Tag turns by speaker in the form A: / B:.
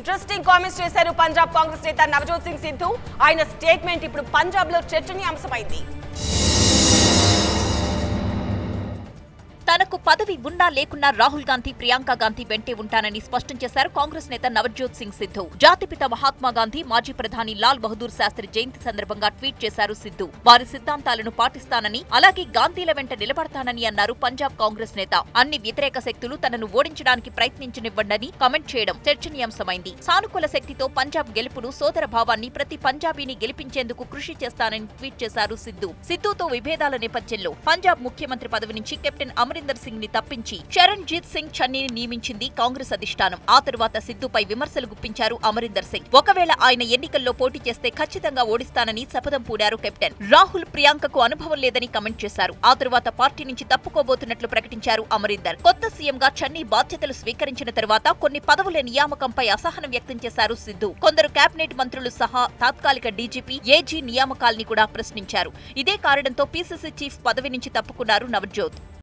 A: interesting comments చేశారు పంజాబ్ కాంగ్రెస్ నేత నవజోత్ సింగ్ సిద్ధు ఆయన స్టేట్మెంట్ ఇప్పుడు పంజాబ్ లో చర్చనీయాంశమైంది
B: తనకు పదవి ఉన్నా లేకున్నా రాహుల్ గాంధీ ప్రియాంక గాంధీ వెంటే ఉంటానని స్పష్టం చేశారు కాంగ్రెస్ నేత నవజ్యోత్ సింగ్ సిద్ధు జాతిపిత మహాత్మా గాంధీ మాజీ ప్రధాని లాల్ బహదూర్ శాస్త్రి జయంతి సందర్భంగా ట్వీట్ చేశారు సిద్ధు వారి సిద్ధాంతాలను పాటిస్తానని అలాగే గాంధీల వెంట నిలబడతానని అన్నారు పంజాబ్ కాంగ్రెస్ నేత అన్ని వ్యతిరేక శక్తులు తనను ఓడించడానికి ప్రయత్నించనివ్వండని కమెంట్ చేయడం చర్చనీయాంశమైంది సానుకూల శక్తితో పంజాబ్ గెలుపును సోదర భావాన్ని ప్రతి పంజాబీని గెలిపించేందుకు కృషి చేస్తానని ట్వీట్ చేశారు సిద్ధు సిద్ధుతో విభేదాల నేపథ్యంలో పంజాబ్ ముఖ్యమంత్రి పదవి నుంచి కెప్టెన్ అమరీందర్ సింగ్ ని తప్పించి చరణ్జీత్ సింగ్ చన్నీని నియమించింది కాంగ్రెస్ అధిష్టానం ఆ తరువాత సిద్ధుపై విమర్శలు గుప్పించారు అమరీందర్ సింగ్ ఒకవేళ ఆయన ఎన్నికల్లో పోటీ చేస్తే ఖచ్చితంగా ఓడిస్తానని శపథం పూడారు కెప్టెన్ రాహుల్ ప్రియాంకకు అనుభవం లేదని కమెంట్ చేశారు ఆ తరువాత పార్టీ నుంచి తప్పుకోబోతున్నట్లు ప్రకటించారు అమరీందర్ కొత్త సీఎంగా చన్నీ బాధ్యతలు స్వీకరించిన తరువాత కొన్ని పదవుల నియామకంపై అసహనం వ్యక్తం చేశారు సిద్ధు కొందరు కేబినెట్ మంత్రులు సహా తాత్కాలిక డీజీపీ ఏజీ నియామకాల్ని కూడా ప్రశ్నించారు ఇదే కారణంతో పీసీసీ చీఫ్ పదవి నుంచి తప్పుకున్నారు నవజోత్